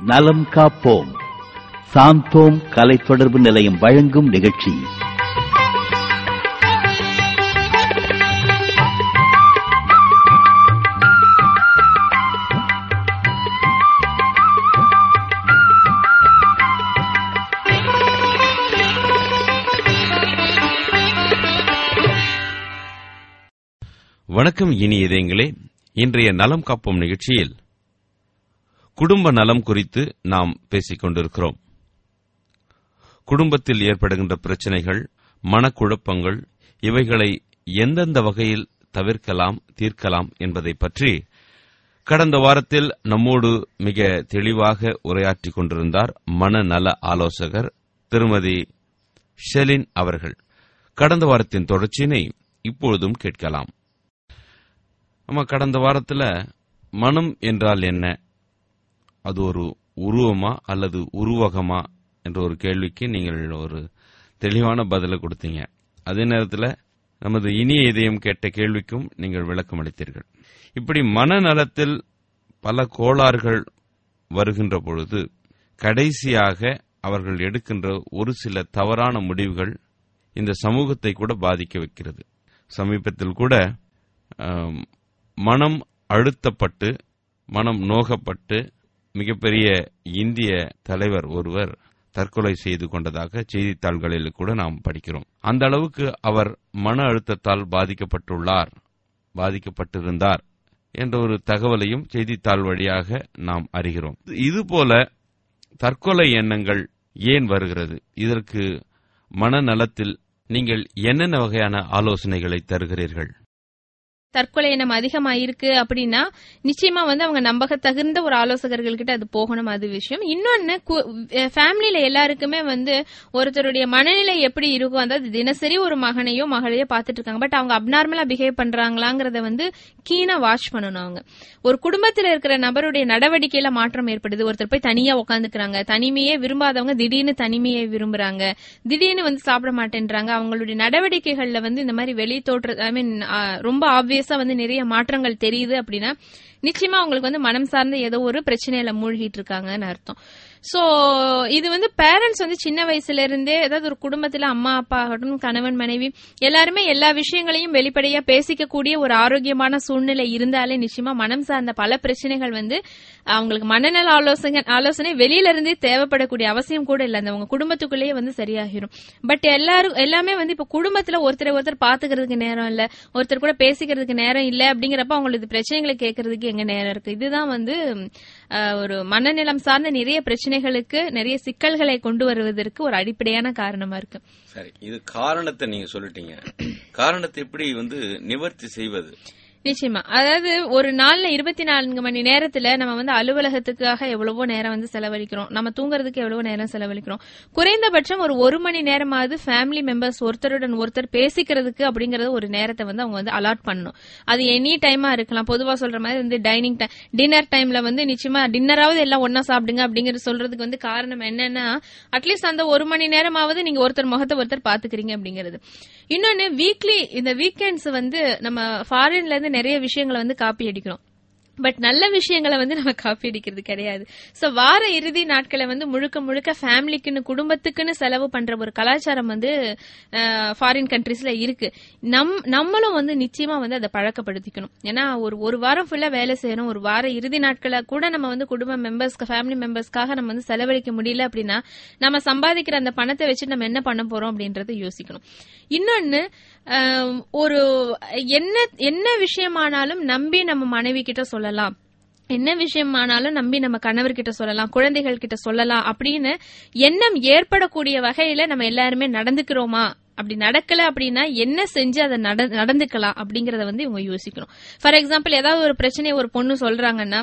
நலம் காப்போம் சாந்தோம் கலை தொடர்பு நிலையம் வழங்கும் நிகழ்ச்சி வணக்கம் இனி இதயங்களே இன்றைய நலம் காப்போம் நிகழ்ச்சியில் குடும்ப நலம் குறித்து நாம் பேசிக் கொண்டிருக்கிறோம் குடும்பத்தில் ஏற்படுகின்ற பிரச்சனைகள் மனக்குழப்பங்கள் இவைகளை எந்தெந்த வகையில் தவிர்க்கலாம் தீர்க்கலாம் என்பதை பற்றி கடந்த வாரத்தில் நம்மோடு மிக தெளிவாக உரையாற்றிக் கொண்டிருந்தார் மனநல ஆலோசகர் திருமதி ஷெலின் அவர்கள் கடந்த வாரத்தின் தொடர்ச்சியினை இப்பொழுதும் கேட்கலாம் நம்ம கடந்த வாரத்தில் மனம் என்றால் என்ன அது ஒரு உருவமா அல்லது உருவகமா என்ற ஒரு கேள்விக்கு நீங்கள் ஒரு தெளிவான பதிலை கொடுத்தீங்க அதே நேரத்தில் நமது இனிய இதயம் கேட்ட கேள்விக்கும் நீங்கள் விளக்கம் அளித்தீர்கள் இப்படி மனநலத்தில் பல கோளாறுகள் வருகின்ற பொழுது கடைசியாக அவர்கள் எடுக்கின்ற ஒரு சில தவறான முடிவுகள் இந்த சமூகத்தை கூட பாதிக்க வைக்கிறது சமீபத்தில் கூட ஆம், மனம் அழுத்தப்பட்டு மனம் நோகப்பட்டு மிகப்பெரிய இந்திய தலைவர் ஒருவர் தற்கொலை செய்து கொண்டதாக செய்தித்தாள்களில் கூட நாம் படிக்கிறோம் அந்த அளவுக்கு அவர் மன அழுத்தத்தால் பாதிக்கப்பட்டுள்ளார் பாதிக்கப்பட்டிருந்தார் என்ற ஒரு தகவலையும் செய்தித்தாள் வழியாக நாம் அறிகிறோம் இதுபோல தற்கொலை எண்ணங்கள் ஏன் வருகிறது இதற்கு மனநலத்தில் நீங்கள் என்னென்ன வகையான ஆலோசனைகளை தருகிறீர்கள் தற்கொலை எண்ணம் அதிகமாயிருக்கு அப்படின்னா நிச்சயமா வந்து அவங்க நம்பக தகுந்த ஒரு ஆலோசகர்கள் கிட்ட அது போகணும் அது விஷயம் இன்னொன்னு ஃபேமிலியில எல்லாருக்குமே வந்து ஒருத்தருடைய மனநிலை எப்படி இருக்கும் அதாவது தினசரி ஒரு மகனையோ மகளையோ பார்த்துட்டு இருக்காங்க பட் அவங்க அப்நார்மலா பிஹேவ் பண்றாங்களாங்கிறத வந்து கீனா வாட்ச் பண்ணணும் அவங்க ஒரு குடும்பத்துல இருக்கிற நபருடைய நடவடிக்கையில மாற்றம் ஏற்படுது ஒருத்தர் போய் தனியா உட்காந்துக்கிறாங்க தனிமையே விரும்பாதவங்க திடீர்னு தனிமையை விரும்புறாங்க திடீர்னு வந்து சாப்பிட மாட்டேன்றாங்க அவங்களுடைய நடவடிக்கைகள்ல வந்து இந்த மாதிரி வெளி தோற்ற ஐ மீன் ரொம்ப ஆப்வியஸா வந்து நிறைய மாற்றங்கள் தெரியுது அப்படின்னா நிச்சயமா அவங்களுக்கு வந்து மனம் சார்ந்த ஏதோ ஒரு பிரச்சனையில மூழ்கிட்டு இருக்காங்கன்னு அர்த்தம் சோ இது வந்து பேரண்ட்ஸ் வந்து சின்ன வயசுல இருந்தே ஏதாவது ஒரு குடும்பத்துல அம்மா அப்பா ஆகட்டும் கணவன் மனைவி எல்லாருமே எல்லா விஷயங்களையும் வெளிப்படையா பேசிக்க கூடிய ஒரு ஆரோக்கியமான சூழ்நிலை இருந்தாலே நிச்சயமா மனம் சார்ந்த பல பிரச்சனைகள் வந்து அவங்களுக்கு மனநல ஆலோசனை ஆலோசனை வெளியில இருந்தே தேவைப்படக்கூடிய அவசியம் கூட இல்ல அந்த அவங்க குடும்பத்துக்குள்ளேயே வந்து சரியாகிரும் பட் எல்லாரும் எல்லாமே வந்து இப்ப குடும்பத்துல ஒருத்தரை ஒருத்தர் பாத்துக்கிறதுக்கு நேரம் இல்ல ஒருத்தர் கூட பேசிக்கிறதுக்கு நேரம் இல்ல அப்படிங்கிறப்ப அவங்களுக்கு பிரச்சனைகளை கேட்கறதுக்கு எங்க நேரம் இருக்கு இதுதான் வந்து அஹ், ஒரு மனநலம் சார்ந்த நிறைய பிரச்சனைகளுக்கு நிறைய சிக்கல்களை கொண்டு வருவதற்கு ஒரு அடிப்படையான காரணமா இருக்கு சரி இது காரணத்தை நீங்க சொல்லிட்டீங்க காரணத்தை எப்படி வந்து நிவர்த்தி செய்வது நிச்சயமா அதாவது ஒரு நாள்ல இருபத்தி நான்கு மணி நேரத்துல நம்ம வந்து அலுவலகத்துக்காக எவ்வளவோ நேரம் வந்து செலவழிக்கிறோம் நம்ம தூங்குறதுக்கு எவ்வளவோ நேரம் செலவழிக்கிறோம் குறைந்தபட்சம் ஒரு ஒரு மணி நேரமாவது ஃபேமிலி மெம்பர்ஸ் ஒருத்தருடன் ஒருத்தர் பேசிக்கிறதுக்கு அப்படிங்கறது ஒரு நேரத்தை வந்து அவங்க வந்து அலாட் பண்ணணும் அது எனி டைமா இருக்கலாம் பொதுவா சொல்ற மாதிரி வந்து டைனிங் டைம் டின்னர் டைம்ல வந்து நிச்சயமா டின்னராவது எல்லாம் ஒன்னா சாப்பிடுங்க அப்படிங்கறது சொல்றதுக்கு வந்து காரணம் என்னன்னா அட்லீஸ்ட் அந்த ஒரு மணி நேரமாவது நீங்க ஒருத்தர் முகத்தை ஒருத்தர் பாத்துக்கிறீங்க அப்படிங்கிறது இன்னொன்னு வீக்லி இந்த வீக்கெண்ட்ஸ் வந்து நம்ம ஃபாரின்ல இருந்து நிறைய விஷயங்களை வந்து காப்பி அடிக்கிறோம் பட் நல்ல விஷயங்களை வந்து நம்ம காப்பி அடிக்கிறது கிடையாது சோ வார இறுதி நாட்களை வந்து முழுக்க முழுக்க ஃபேமிலிக்குன்னு குடும்பத்துக்குன்னு செலவு பண்ற ஒரு கலாச்சாரம் வந்து ஃபாரின் கண்ட்ரீஸ்ல இருக்கு நம் நம்மளும் வந்து நிச்சயமா வந்து அதை பழக்கப்படுத்திக்கணும் ஏன்னா ஒரு ஒரு வாரம் ஃபுல்லா வேலை செய்யணும் ஒரு வார இறுதி நாட்களை கூட நம்ம வந்து குடும்ப மெம்பர்ஸ்க்கு ஃபேமிலி மெம்பர்ஸ்க்காக நம்ம வந்து செலவழிக்க முடியல அப்படின்னா நம்ம சம்பாதிக்கிற அந்த பணத்தை வச்சு நம்ம என்ன பண்ண போறோம் அப்படின்றத யோசிக்கணும் இன்னொன்னு ஆஹ், ஒரு என்ன என்ன விஷயமானாலும் நம்பி நம்ம மனைவி கிட்ட சொல்லலாம் என்ன விஷயமானாலும் நம்பி நம்ம கணவர்கிட்ட சொல்லலாம் குழந்தைகள் கிட்ட சொல்லலாம் அப்படின்னு எண்ணம் ஏற்படக்கூடிய வகையில நம்ம எல்லாருமே நடந்துக்கிறோமா அப்படி நடக்கல அப்படின்னா என்ன செஞ்சு அதை நட- நடந்துக்கலாம் அப்படிங்கறத வந்து இவங்க யோசிக்கணும் ஃபார் எக்ஸாம்பிள் ஏதாவது ஒரு பிரச்சனையை ஒரு பொண்ணு சொல்றாங்கன்னா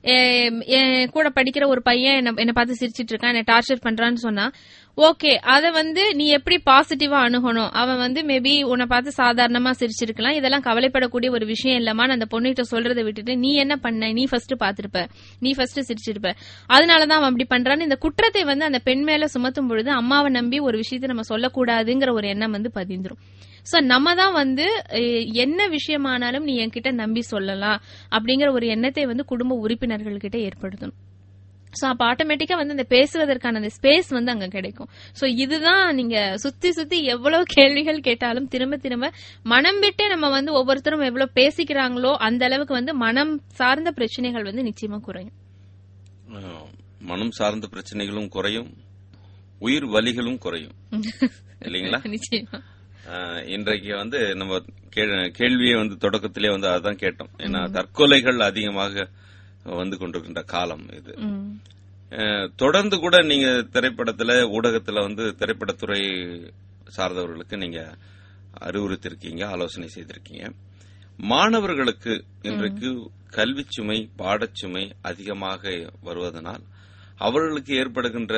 எ- என் கூட படிக்கிற ஒரு பையன் என்ன என்ன பார்த்து சிரிச்சிட்டு இருக்கான் என்ன டார்ச்சர் பண்றான்னு சொன்னா ஓகே அத வந்து நீ எப்படி பாசிட்டிவா அணுகணும் அவன் வந்து மேபி உன்னை பார்த்து சாதாரணமா சிரிச்சிருக்கலாம் இதெல்லாம் கவலைப்படக்கூடிய ஒரு விஷயம் இல்லமா அந்த பொண்ணுகிட்ட சொல்றதை விட்டுட்டு நீ என்ன பண்ண நீ ஃபர்ஸ்ட் பாத்திருப்ப நீ ஃபர்ஸ்ட் சிரிச்சிருப்ப அதனாலதான் அவன் அப்படி பண்றான்னு இந்த குற்றத்தை வந்து அந்த பெண் மேல சுமத்தும் பொழுது அம்மாவை நம்பி ஒரு விஷயத்தை நம்ம சொல்லக்கூடாதுங்கிற ஒரு எண்ணம் வந்து பதிந்துரும் சோ நம்ம தான் வந்து அஹ், என்ன விஷயமானாலும் நீ என்கிட்ட நம்பி சொல்லலாம் அப்படிங்கிற ஒரு எண்ணத்தை வந்து குடும்ப உறுப்பினர்கள் கிட்ட ஏற்படுத்தணும் சோ அப்ப ஆட்டோமேட்டிக்கா வந்து அந்த பேசுவதற்கான அந்த ஸ்பேஸ் வந்து அங்க கிடைக்கும் சோ இதுதான் நீங்க சுத்தி சுத்தி எவ்வளவு கேள்விகள் கேட்டாலும் திரும்ப திரும்ப மனம் விட்டு நம்ம வந்து ஒவ்வொருத்தரும் எவ்வளவு பேசிக்கிறாங்களோ அந்த அளவுக்கு வந்து மனம் சார்ந்த பிரச்சனைகள் வந்து நிச்சயமா குறையும் அஹ், மனம் சார்ந்த பிரச்சனைகளும் குறையும் உயிர் வலிகளும் குறையும் இல்லைங்களா நிச்சயமா அஹ், இன்றைக்கு வந்து நம்ம கே- கேள்வியை வந்து தொடக்கத்திலே வந்து அதான் கேட்டோம் ஏன்னா தற்கொலைகள் அதிகமாக வந்து கொண்டிருக்கின்ற காலம் இது ம். அஹ், தொடர்ந்து கூட நீங்க திரைப்படத்துல ஊடகத்துல வந்து திரைப்படத்துறை சார்ந்தவர்களுக்கு நீங்க அறிவுறுத்திருக்கீங்க ஆலோசனை செய்திருக்கீங்க மாணவர்களுக்கு இன்றைக்கு கல்விச் சுமை பாடச்சுமை அதிகமாக வருவதனால் அவர்களுக்கு ஏற்படுகின்ற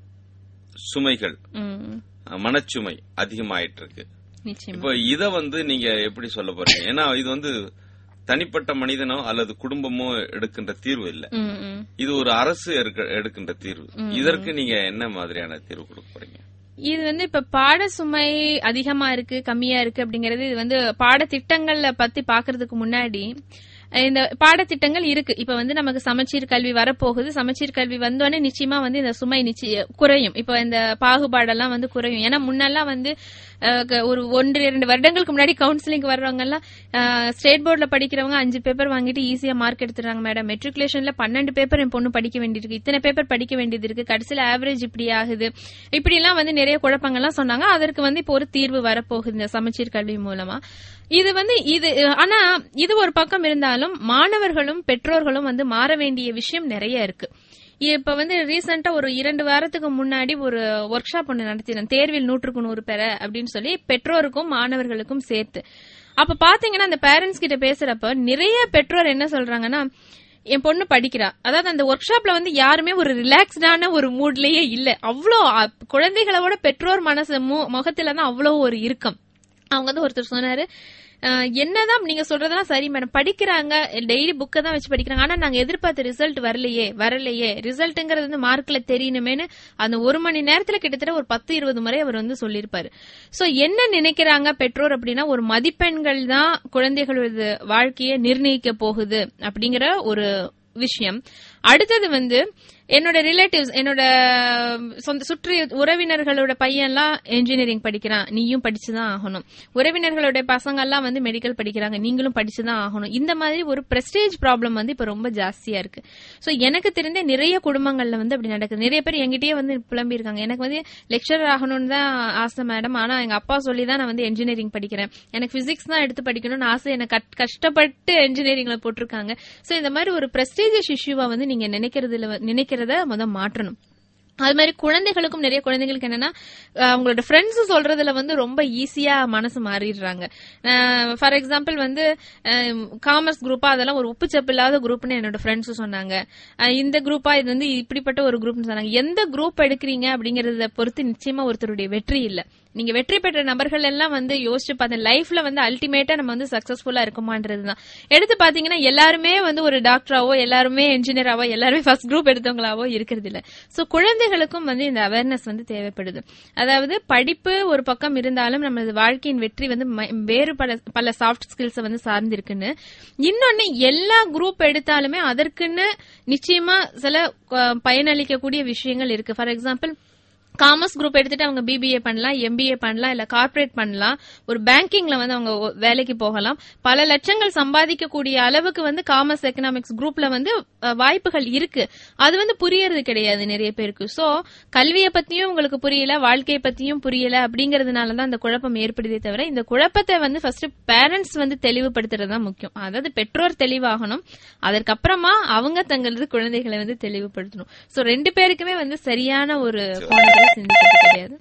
சுமைகள் ம். அஹ், மனச்சுமை அதிகமாயிட்டு இருக்கு நிச்சயமா இப்போ இத வந்து நீங்க எப்படி சொல்ல போறீங்க ஏன்னா இது வந்து தனிப்பட்ட மனிதனோ அல்லது குடும்பமோ எடுக்கின்ற தீர்வு இல்ல ம், ம். இது ஒரு அரசு எடுக்க- எடுக்கின்ற தீர்வு இதற்கு நீங்க என்ன மாதிரியான தீர்வு கொடுக்க போறீங்க இது வந்து இப்ப பாட சுமை அதிகமா இருக்கு கம்மியா இருக்கு அப்படிங்கறது இது வந்து பாடத்திட்டங்கள்ல பத்தி பாக்குறதுக்கு முன்னாடி அஹ் இந்த பாடத்திட்டங்கள் இருக்கு இப்ப வந்து நமக்கு சமச்சீர் கல்வி வரப்போகுது சமச்சீர் கல்வி வந்தோடனே நிச்சயமா வந்து இந்த சுமை நிச்சய குறையும் இப்ப இந்த பாகுபாடெல்லாம் வந்து குறையும் ஏன்னா முன்னெல்லாம் வந்து அஹ், க- ஒரு ஒன்று இரண்டு வருடங்களுக்கு முன்னாடி கவுன்சிலிங் வர்றவங்க எல்லாம் ஸ்டேட் போர்ட்ல படிக்கிறவங்க அஞ்சு பேப்பர் வாங்கிட்டு ஈஸியா மார்க் எடுத்துறாங்க மேடம் மெட்ரிகுலேஷன்ல பன்னெண்டு பேப்பர் என் பொண்ணு படிக்க வேண்டியிருக்கு இத்தனை பேப்பர் படிக்க வேண்டியது இருக்கு கடைசியில ஆவரேஜ் இப்படி ஆகுது இப்படி எல்லாம் வந்து நிறைய குழப்பங்கள்லாம் சொன்னாங்க அதற்கு வந்து இப்போ ஒரு தீர்வு வரப்போகுது இந்த சமச்சீர் கல்வி மூலமா இது வந்து இது ஆனா இது ஒரு பக்கம் இருந்தாலும் மாணவர்களும் பெற்றோர்களும் வந்து மாற வேண்டிய விஷயம் நிறைய இருக்கு இப்ப வந்து ரீசெண்டா ஒரு இரண்டு வாரத்துக்கு முன்னாடி ஒரு ஒர்க் ஷாப் ஒன்று நடத்தினேன் தேர்வில் நூற்றுக்கு நூறு பெற அப்படின்னு சொல்லி பெற்றோருக்கும் மாணவர்களுக்கும் சேர்த்து அப்ப பாத்தீங்கன்னா அந்த பேரண்ட்ஸ் கிட்ட பேசுறப்ப நிறைய பெற்றோர் என்ன சொல்றாங்கன்னா என் பொண்ணு படிக்கிறா அதாவது அந்த ஒர்க் ஷாப்ல வந்து யாருமே ஒரு ரிலாக்ஸ்டான ஒரு மூட்லயே இல்ல அவ்வளோ அ, குழந்தைகளோட பெற்றோர் மனசு மு- முகத்துல தான் அவ்வளோ ஒரு இறுக்கம் அவங்க வந்து ஒருத்தர் சொன்னாரு அஹ், என்னதான் நீங்க சொல்றதெல்லாம் சரி மேடம் படிக்கிறாங்க டெய்லி புக்கை தான் வச்சு படிக்கிறாங்க ஆனா நாங்க எதிர்பார்த்த ரிசல்ட் வரலையே வரலையே ரிசல்ட்ங்கிறது வந்து மார்க்ல தெரியணுமேனு அந்த ஒரு மணி நேரத்துல கிட்டத்தட்ட ஒரு பத்து இருபது முறை அவர் வந்து சொல்லியிருப்பாரு சோ என்ன நினைக்கிறாங்க பெற்றோர் அப்படின்னா ஒரு மதிப்பெண்கள் தான் குழந்தைகளோட வாழ்க்கையை நிர்ணயிக்க போகுது அப்படிங்கிற ஒரு விஷயம் அடுத்தது வந்து என்னோட ரிலேட்டிவ்ஸ் என்னோட சொந்த சுற்றி உறவினர்களோட பையன்லாம் இன்ஜினியரிங் படிக்கிறான் நீயும் படிச்சுதான் ஆகணும் உறவினர்களோட பசங்க எல்லாம் வந்து மெடிக்கல் படிக்கிறாங்க நீங்களும் படிச்சுதான் ஆகணும் இந்த மாதிரி ஒரு பிரஸ்டேஜ் ப்ராப்ளம் வந்து இப்ப ரொம்ப ஜாஸ்தியா இருக்கு சோ எனக்கு தெரிந்த நிறைய குடும்பங்கள்ல வந்து அப்படி நடக்குது நிறைய பேர் என்கிட்டயே வந்து புலம்பி இருக்காங்க எனக்கு வந்து லெக்சரர் ஆகணும்னு தான் ஆசை மேடம் ஆனா எங்க அப்பா சொல்லி தான் நான் வந்து இன்ஜினியரிங் படிக்கிறேன் எனக்கு பிசிக்ஸ் தான் எடுத்து படிக்கணும்னு ஆசை எனக்கு கட்- கஷ்டப்பட்டு இன்ஜினியரிங்ல போட்டிருக்காங்க சோ இந்த மாதிரி ஒரு பிரஸ்டீஜியஸ் இஷ்யூவா வந்து நீங்க நினைக்கிறதுல வ- நினைக்கிறத முத மாற்றணும் அது மாதிரி குழந்தைகளுக்கும் நிறைய குழந்தைகளுக்கு என்னன்னா அஹ் அவங்களோட ஃப்ரெண்ட்ஸ் சொல்றதுல வந்து ரொம்ப ஈஸியா மனசு மாறிடுறாங்க ஃபார் எக்ஸாம்பிள் வந்து காமர்ஸ் குரூப்பா அதெல்லாம் ஒரு உப்பு சப்பு இல்லாத குரூப்னு என்னோட ஃப்ரெண்ட்ஸ் சொன்னாங்க அஹ் இந்த குரூப்பா இது வந்து இப்படிப்பட்ட ஒரு குரூப்னு சொன்னாங்க எந்த குரூப் எடுக்கிறீங்க அப்படிங்கறத பொறுத்து நிச்சயமா ஒருத்தருடைய வெற்றி இல்ல நீங்க வெற்றி பெற்ற நபர்கள் எல்லாம் வந்து யோசிச்சு பார்த்தேன் லைஃப்ல வந்து அல்டிமேட்டா நம்ம வந்து சக்சஸ்ஃபுல்லா இருக்குமான்றதுதான் எடுத்து பாத்தீங்கன்னா எல்லாருமே வந்து ஒரு டாக்டராவோ எல்லாருமே இன்ஜினியராவோ எல்லாருமே ஃபர்ஸ்ட் குரூப் எடுத்தவங்களாவோ இருக்கிறது இல்ல சோ குழந்தைகளுக்கும் வந்து இந்த அவேர்னஸ் வந்து தேவைப்படுது அதாவது படிப்பு ஒரு பக்கம் இருந்தாலும் நமது வாழ்க்கையின் வெற்றி வந்து ம- வேறு பல பல சாஃப்ட் ஸ்கில்ஸ் வந்து சார்ந்து இருக்குன்னு இன்னொன்னு எல்லா குரூப் எடுத்தாலுமே அதற்குன்னு நிச்சயமா சில அஹ், பயனளிக்கக்கூடிய விஷயங்கள் இருக்கு ஃபார் எக்ஸாம்பிள் காமர்ஸ் குரூப் எடுத்துட்டு அவங்க பிபிஏ பண்ணலாம் எம்பிஏ பண்ணலாம் இல்ல கார்ப்பரேட் பண்ணலாம் ஒரு பேங்கிங்ல வந்து அவங்க ஒ- வேலைக்கு போகலாம் பல லட்சங்கள் சம்பாதிக்கக்கூடிய அளவுக்கு வந்து காமர்ஸ் எக்கனாமிக்ஸ் குரூப்ல வந்து அஹ், வாய்ப்புகள் இருக்கு அது வந்து புரியறது கிடையாது நிறைய பேருக்கு சோ கல்வியை பத்தியும் உங்களுக்கு புரியல வாழ்க்கையை பத்தியும் புரியல அப்படிங்கறதுனால தான் அந்த குழப்பம் ஏற்படுதே தவிர இந்த குழப்பத்தை வந்து ஃபர்ஸ்ட் பேரண்ட்ஸ் வந்து தெளிவுபடுத்துறது தான் முக்கியம் அதாவது பெற்றோர் தெளிவாகணும் அதற்கப்புறமா அவங்க தங்களது குழந்தைகளை வந்து தெளிவுபடுத்தணும் சோ ரெண்டு பேருக்குமே வந்து சரியான ஒரு கோணத்துல சிந்திக்கிறது கிடையாது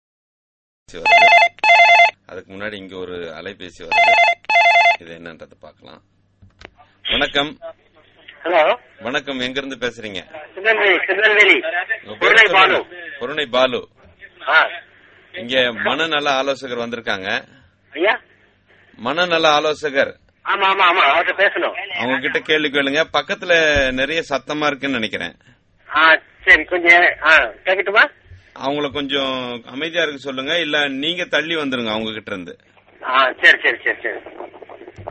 பேசி வருது. அதுக்கு முன்னாடி இங்க ஒரு அலைபேசி வருது இது என்னன்றத பார்க்கலாம் வணக்கம் ஹலோ வணக்கம் எங்க இருந்து பேசுறீங்க திருநெல்வேலி திருநெல்வேலி உங்க பொருளை பேர் பாலு சொல்லுங்க. பொருணை பாலு ஆ இங்க மனநல ஆலோசகர் வந்திருக்காங்க ஐயா மனநல ஆலோசகர் ஆமா ஆமா ஆமா அவர்கிட்ட பேசணும் அவங்க கிட்ட கேள்வி கேளுங்க பக்கத்துல நிறைய சத்தமா இருக்குன்னு நினைக்கிறேன் ஆ சரி கொஞ்சம் ஆ கேட்கட்டுமா அவங்கள கொஞ்சம் அமைதியா இருக்க சொல்லுங்க இல்ல நீங்க தள்ளி வந்துருங்க அவங்க கிட்ட இருந்து ஆ சரி சரி சரி சரி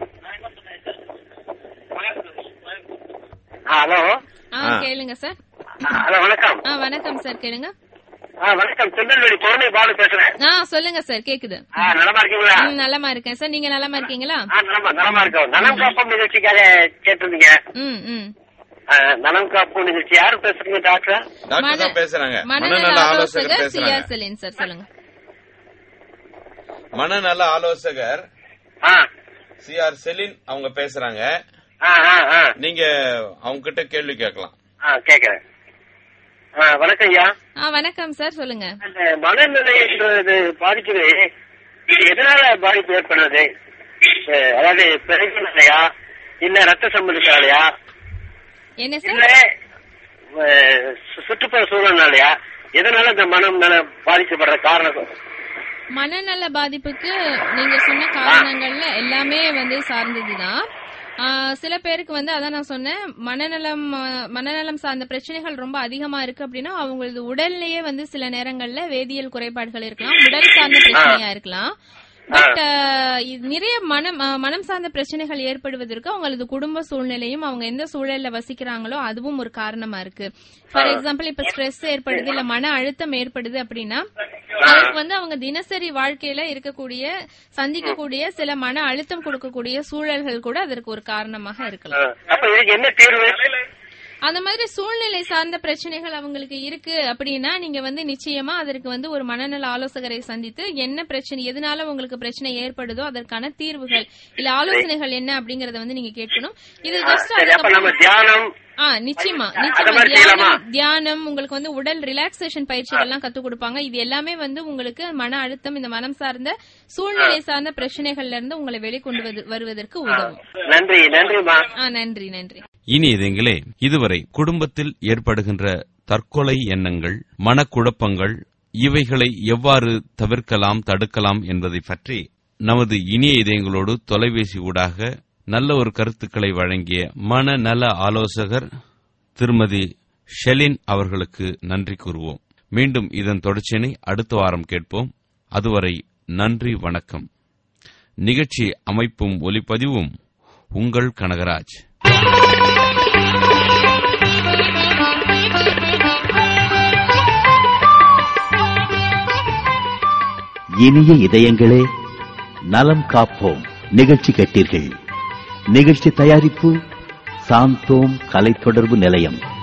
ஆ ஹலோ ஆ ஆ. கேளுங்க சார் ஹலோ வணக்கம் ஆ வணக்கம் சார் கேளுங்க ஆ வணக்கம் திருநெல்வேலி பொருளை பாலு பேசுறேன் ஆ சொல்லுங்க சார் கேக்குது ஆ நலமா இருக்கீங்களா ம், நலமா இருக்கேன் சார் நீங்க நலமா இருக்கீங்களா ஆ நலமா நலமா இருக்கோம் நலம் காப்போம் நிகழ்ச்சிக்காக கேட்டிருந்தீங்க ம் ம் ஆ, நலம் காப்போம் நிகழ்ச்சி யாரு பேசுறீங்க டாக்டர் டாக்டர் தான் பேசுறாங்க மனநல மனநல ஆலோசகர் ஆலோசகர் பேசுறாங்க சிஆர் செலின் சார் சொல்லுங்க மனநல ஆலோசகர் ஆ சி ஆர் செலின் அவங்க பேசுறாங்க ஆ ஆ ஆ நீங்க அவங்க கிட்ட கேள்வி கேட்கலாம் ஆ கேக்குறேன் ஆ வணக்கம் ஐயா ஆ வணக்கம் சார் சொல்லுங்க அந்த மனநிலைன்றது பாதிக்குது இது எதனால பாதிப்பு ஏற்படுறது அஹ் அதாவது பிறகுனாலயா இல்ல ரத்த சம்பந்தத்தாலயா என்ன இல்ல சார் அஹ், சு- சுற்றுப்புற சூழல்னாலயா எதனால இந்த மனம் நல பாதிக்கப்படுற காரணம் மனநல பாதிப்புக்கு நீங்க சொன்ன காரணங்கள்ல எல்லாமே வந்து சார்ந்ததுதான் ஆ, சில பேருக்கு வந்து அதான் நான் சொன்னேன் மனநலம் ஆ, மனநலம் சார்ந்த பிரச்சனைகள் ரொம்ப அதிகமா இருக்கு அப்படின்னா அவங்களது உடல்லையே வந்து சில நேரங்கள்ல வேதியியல் குறைபாடுகள் இருக்கலாம் உடல் சார்ந்த பிரச்சனையா இருக்கலாம் பட் நிறைய மனம் ஆ, மனம் சார்ந்த பிரச்சனைகள் ஏற்படுவதற்கு அவங்களது குடும்ப சூழ்நிலையும் அவங்க எந்த சூழல்ல வசிக்கிறாங்களோ அதுவும் ஒரு காரணமா இருக்கு ஃபார் எக்ஸாம்பிள் இப்ப ஸ்ட்ரெஸ் ஏற்படுது இல்ல மன அழுத்தம் ஏற்படுது அப்படின்னா அதுக்கு வந்து அவங்க தினசரி வாழ்க்கையில இருக்கக்கூடிய சந்திக்கக்கூடிய சில மன அழுத்தம் கொடுக்கக்கூடிய சூழல்கள் கூட அதற்கு ஒரு காரணமாக இருக்கலாம் அஹ், அப்ப இதுக்கு என்ன தீர்வு அந்த மாதிரி சூழ்நிலை சார்ந்த பிரச்சனைகள் அவங்களுக்கு இருக்கு அப்படின்னா நீங்க வந்து நிச்சயமா அதற்கு வந்து ஒரு மனநல ஆலோசகரை சந்தித்து என்ன பிரச்சனை எதனால உங்களுக்கு பிரச்சனை ஏற்படுதோ அதற்கான தீர்வுகள் இல்ல ஆலோசனைகள் என்ன அப்படிங்கறத வந்து நீங்க கேட்கணும் இது ஜஸ்ட் சரி அப்ப நம்ம தியானம் ஆ நிச்சயமா அது நிச்சயமா மாதிரி செய்யலாமா? தியானம் தியானம் உங்களுக்கு வந்து உடல் ரிலாக்ஸேஷன் பயிற்சிகள் எல்லாம் கத்து கொடுப்பாங்க இது எல்லாமே வந்து உங்களுக்கு மன அழுத்தம் இந்த மனம் சார்ந்த சூழ்நிலை சார்ந்த பிரச்சனைகள்ல இருந்து உங்களை வெளிக்கொண்டு வது- வருவதற்கு உதவும் நன்றி நன்றிமா ஆ நன்றி நன்றி இனியதுங்களே இதுவரை குடும்பத்தில் ஏற்படுகின்ற தற்கொலை எண்ணங்கள் மனக்குழப்பங்கள் இவைகளை எவ்வாறு தவிர்க்கலாம் தடுக்கலாம் என்பதை பற்றி நமது இனிய இதயங்களோடு தொலைபேசி ஊடாக நல்ல ஒரு கருத்துக்களை வழங்கிய மனநல ஆலோசகர் திருமதி ஷெலின் அவர்களுக்கு நன்றி கூறுவோம் மீண்டும் இதன் தொடர்ச்சியினை அடுத்த வாரம் கேட்போம் அதுவரை நன்றி வணக்கம் நிகழ்ச்சி அமைப்பும் ஒலிப்பதிவும் உங்கள் கனகராஜ் இனிய இதயங்களே நலம் காப்போம் நிகழ்ச்சி கேட்டீர்கள் நிகழ்ச்சி தயாரிப்பு சாந்தோம் கலை தொடர்பு நிலையம்